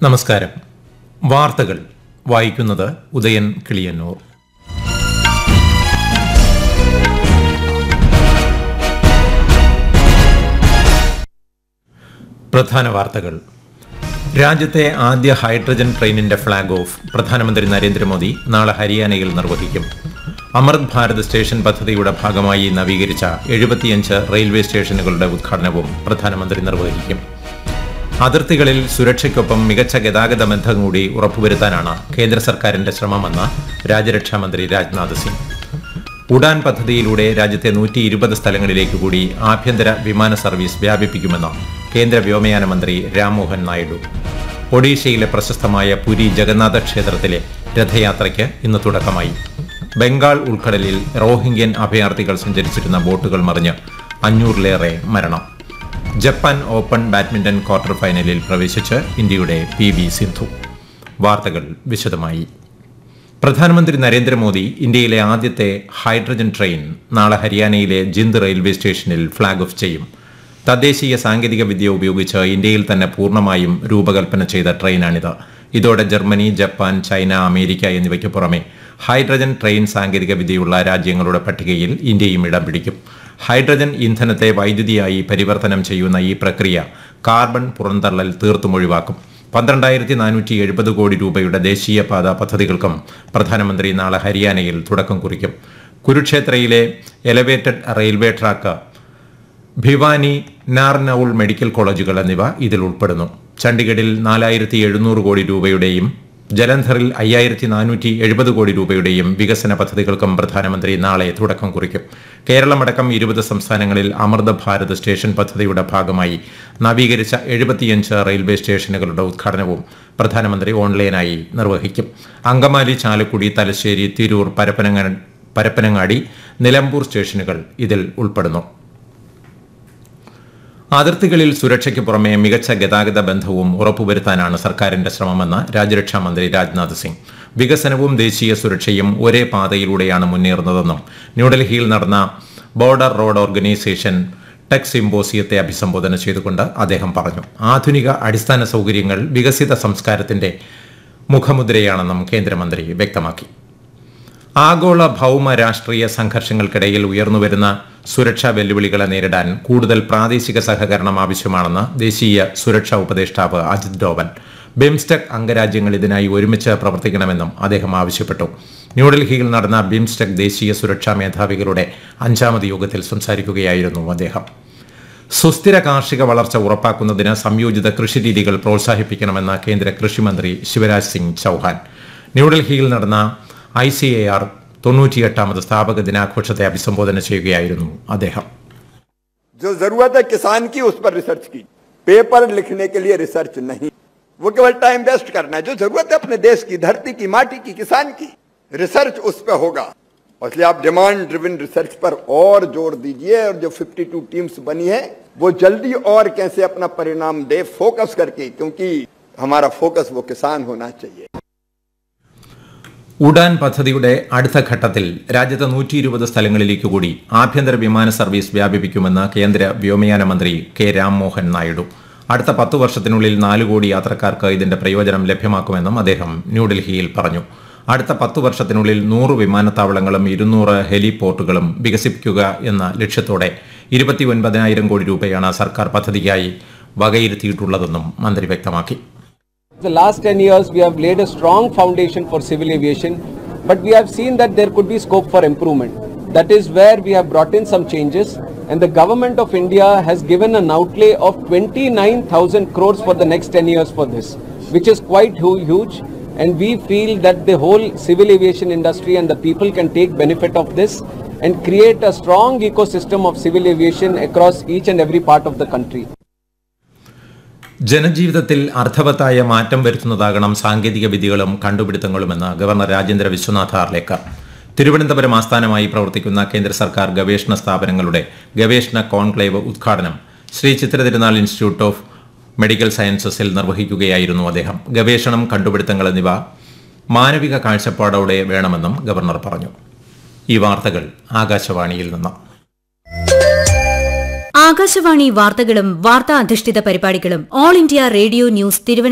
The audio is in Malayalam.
നമസ്കാരം വാർത്തകൾ വായിക്കുന്നത് ഉദയൻ കിളിയന്നൂർ പ്രധാന വാർത്തകൾ രാജ്യത്തെ ആദ്യ ഹൈഡ്രജൻ ട്രെയിനിന്റെ ഫ്ളാഗ് ഓഫ് പ്രധാനമന്ത്രി നരേന്ദ്രമോദി നാളെ ഹരിയാനയിൽ നിർവഹിക്കും അമൃത് ഭാരത് സ്റ്റേഷൻ പദ്ധതിയുടെ ഭാഗമായി നവീകരിച്ച എഴുപത്തിയഞ്ച് റെയിൽവേ സ്റ്റേഷനുകളുടെ ഉദ്ഘാടനവും പ്രധാനമന്ത്രി നിർവഹിക്കും അതിർത്തികളിൽ സുരക്ഷയ്ക്കൊപ്പം മികച്ച ഗതാഗത ബന്ധം കൂടി ഉറപ്പുവരുത്താനാണ് കേന്ദ്ര സർക്കാരിന്റെ ശ്രമമെന്ന് രാജ്യരക്ഷാമന്ത്രി രാജ്നാഥ് സിംഗ് ഉഡാൻ പദ്ധതിയിലൂടെ രാജ്യത്തെ നൂറ്റി ഇരുപത് സ്ഥലങ്ങളിലേക്ക് കൂടി ആഭ്യന്തര വിമാന സർവീസ് വ്യാപിപ്പിക്കുമെന്ന് കേന്ദ്ര വ്യോമയാന മന്ത്രി രാംമോഹൻ നായിഡു ഒഡീഷയിലെ പ്രശസ്തമായ പുരി ജഗന്നാഥ ക്ഷേത്രത്തിലെ രഥയാത്രയ്ക്ക് ഇന്ന് തുടക്കമായി ബംഗാൾ ഉൾക്കടലിൽ റോഹിംഗ്യൻ അഭയാർത്ഥികൾ സഞ്ചരിച്ചിരുന്ന ബോട്ടുകൾ മറിഞ്ഞ് അഞ്ഞൂറിലേറെ മരണം ജപ്പാൻ ഓപ്പൺ ബാഡ്മിന്റൺ ക്വാർട്ടർ ഫൈനലിൽ പ്രവേശിച്ച് ഇന്ത്യയുടെ പി വി സിന്ധു വാർത്തകൾ വിശദമായി പ്രധാനമന്ത്രി നരേന്ദ്രമോദി ഇന്ത്യയിലെ ആദ്യത്തെ ഹൈഡ്രജൻ ട്രെയിൻ നാളെ ഹരിയാനയിലെ ജിന്ദ് റെയിൽവേ സ്റ്റേഷനിൽ ഫ്ളാഗ് ഓഫ് ചെയ്യും തദ്ദേശീയ സാങ്കേതിക വിദ്യ ഉപയോഗിച്ച് ഇന്ത്യയിൽ തന്നെ പൂർണ്ണമായും രൂപകൽപ്പന ചെയ്ത ട്രെയിനാണിത് ഇതോടെ ജർമ്മനി ജപ്പാൻ ചൈന അമേരിക്ക എന്നിവയ്ക്ക് പുറമെ ഹൈഡ്രജൻ ട്രെയിൻ സാങ്കേതിക വിദ്യയുള്ള രാജ്യങ്ങളുടെ പട്ടികയിൽ ഇന്ത്യയും ഇടം പിടിക്കും ഹൈഡ്രജൻ ഇന്ധനത്തെ വൈദ്യുതിയായി പരിവർത്തനം ചെയ്യുന്ന ഈ പ്രക്രിയ കാർബൺ പുറന്തള്ളൽ തീർത്തും ഒഴിവാക്കും പന്ത്രണ്ടായിരത്തി നാനൂറ്റി എഴുപത് കോടി രൂപയുടെ ദേശീയപാത പദ്ധതികൾക്കും പ്രധാനമന്ത്രി നാളെ ഹരിയാനയിൽ തുടക്കം കുറിക്കും കുരുക്ഷേത്രയിലെ elevated railway track Bhiwani Narnaul medical കോളേജുകൾ എന്നിവ ഇതിൽ ഉൾപ്പെടുന്നു ചണ്ഡീഗഡിൽ നാലായിരത്തി എഴുന്നൂറ് കോടി രൂപയുടെയും ജലന്ധറിൽ അയ്യായിരത്തി നാനൂറ്റി എഴുപത് കോടി രൂപയുടെയും വികസന പദ്ധതികൾക്കും പ്രധാനമന്ത്രി നാളെ തുടക്കം കുറിക്കും കേരളമടക്കം ഇരുപത് സംസ്ഥാനങ്ങളിൽ അമൃത ഭാരത് സ്റ്റേഷൻ പദ്ധതിയുടെ ഭാഗമായി നവീകരിച്ച എഴുപത്തിയഞ്ച് റെയിൽവേ സ്റ്റേഷനുകളുടെ ഉദ്ഘാടനവും പ്രധാനമന്ത്രി ഓൺലൈനായി നിർവഹിക്കും അങ്കമാലി ചാലക്കുടി തലശ്ശേരി തിരൂർ പരപ്പനങ്ങ പരപ്പനങ്ങാടി നിലമ്പൂർ സ്റ്റേഷനുകൾ ഇതിൽ ഉൾപ്പെടുന്നു അതിർത്തികളിൽ സുരക്ഷയ്ക്ക് പുറമെ മികച്ച ഗതാഗത ബന്ധവും ഉറപ്പുവരുത്താനാണ് സർക്കാരിന്റെ ശ്രമമെന്ന് രാജ്യരക്ഷാ മന്ത്രി രാജ്നാഥ് സിംഗ് വികസനവും ദേശീയ സുരക്ഷയും ഒരേ പാതയിലൂടെയാണ് മുന്നേറുന്നതെന്നും ന്യൂഡൽഹിയിൽ നടന്ന ബോർഡർ റോഡ് ഓർഗനൈസേഷൻ ടെക് സിംബോസിയത്തെ അഭിസംബോധന ചെയ്തുകൊണ്ട് അദ്ദേഹം പറഞ്ഞു ആധുനിക അടിസ്ഥാന സൗകര്യങ്ങൾ വികസിത സംസ്കാരത്തിന്റെ മുഖമുദ്രയാണെന്നും കേന്ദ്രമന്ത്രി വ്യക്തമാക്കി ആഗോള ഭൗമ രാഷ്ട്രീയ സംഘർഷങ്ങൾക്കിടയിൽ ഉയർന്നുവരുന്ന സുരക്ഷാ വെല്ലുവിളികളെ നേരിടാൻ കൂടുതൽ പ്രാദേശിക സഹകരണം ആവശ്യമാണെന്ന് ദേശീയ സുരക്ഷാ ഉപദേഷ്ടാവ് അജിത് ഡോവൽ ബിംസ്റ്റെക് അംഗരാജ്യങ്ങൾ ഇതിനായി ഒരുമിച്ച് പ്രവർത്തിക്കണമെന്നും അദ്ദേഹം ആവശ്യപ്പെട്ടു ന്യൂഡൽഹിയിൽ നടന്ന ബിംസ്റ്റെക് ദേശീയ സുരക്ഷാ മേധാവികളുടെ അഞ്ചാമത് യോഗത്തിൽ സംസാരിക്കുകയായിരുന്നു അദ്ദേഹം സുസ്ഥിര കാർഷിക വളർച്ച ഉറപ്പാക്കുന്നതിന് സംയോജിത കൃഷിരീതികൾ പ്രോത്സാഹിപ്പിക്കണമെന്ന് കേന്ദ്ര കൃഷിമന്ത്രി ശിവരാജ് സിംഗ് ചൌഹാൻ ന്യൂഡൽഹിയിൽ നടന്ന ഐ സി എ ആർ തൊണ്ണൂറ്റിയെട്ടാമത് സ്ഥാപക ദിനാഘോഷത്തെ അഭിസംബോധന ചെയ്യുകയായിരുന്നു അദ്ദേഹം जो जरूरत है किसान की उस पर रिसर्च की पेपर लिखने के लिए रिसर्च नहीं वो केवल टाइम वेस्ट करना है जो जरूरत है अपने देश की धरती की माटी की किसान की रिसर्च उस पर होगा और इसलिए आप डिमांड ड्रिवन रिसर्च पर और जोर दीजिए और जो 52 टीम्स बनी है वो जल्दी और कैसे अपना परिणाम दे फोकस करके क्योंकि हमारा फोकस वो किसान होना चाहिए ഉഡാൻ പദ്ധതിയുടെ അടുത്ത ഘട്ടത്തിൽ രാജ്യത്തെ നൂറ്റി ഇരുപത് സ്ഥലങ്ങളിലേക്ക് കൂടി ആഭ്യന്തര വിമാന സർവീസ് വ്യാപിപ്പിക്കുമെന്ന് കേന്ദ്ര വ്യോമയാന മന്ത്രി കെ രാംമോഹൻ നായിഡു അടുത്ത പത്തു വർഷത്തിനുള്ളിൽ നാല് കോടി യാത്രക്കാർക്ക് ഇതിന്റെ പ്രയോജനം ലഭ്യമാക്കുമെന്നും അദ്ദേഹം ന്യൂഡൽഹിയിൽ പറഞ്ഞു അടുത്ത പത്തു വർഷത്തിനുള്ളിൽ നൂറ് വിമാനത്താവളങ്ങളും ഇരുന്നൂറ് ഹെലിപോർട്ടുകളും വികസിപ്പിക്കുക എന്ന ലക്ഷ്യത്തോടെ ഇരുപത്തി ഒൻപതിനായിരം കോടി രൂപയാണ് സർക്കാർ പദ്ധതിക്കായി വകയിരുത്തിയിട്ടുള്ളതെന്നും മന്ത്രി വ്യക്തമാക്കി The last 10 years, we have laid a strong foundation for civil aviation, but we have seen that there could be scope for improvement. That is where we have brought in some changes, and the government of India has given an outlay of 29,000 crores for the next 10 years for this, which is quite hu- huge. And we feel that the whole civil aviation industry and the people can take benefit of this and create a strong ecosystem of civil aviation across each and every part of the country. ജനജീവിതത്തിൽ അർത്ഥവത്തായ മാറ്റം വരുത്തുന്നതാകണം സാങ്കേതിക വിദ്യകളും കണ്ടുപിടുത്തങ്ങളുമെന്ന് ഗവർണർ രാജേന്ദ്ര വിശ്വനാഥ് ആർലേക്കർ തിരുവനന്തപുരം ആസ്ഥാനമായി പ്രവർത്തിക്കുന്ന കേന്ദ്ര സർക്കാർ ഗവേഷണ സ്ഥാപനങ്ങളുടെ ഗവേഷണ കോൺക്ലേവ് ഉദ്ഘാടനം ശ്രീ ചിത്ര തിരുനാൾ ഇൻസ്റ്റിറ്റ്യൂട്ട് ഓഫ് മെഡിക്കൽ സയൻസസിൽ നിർവഹിക്കുകയായിരുന്നു അദ്ദേഹം ഗവേഷണം കണ്ടുപിടുത്തങ്ങൾ എന്നിവ മാനവിക കാഴ്ചപ്പാടോടെ വേണമെന്നും ഗവർണർ പറഞ്ഞു ഈ വാർത്തകൾ ആകാശവാണിയിൽ നിന്ന് ആകാശവാണി വാർത്തകളും വാർത്താ അധിഷ്ഠിത പരിപാടികളും all India radio news Thiruvananthapuram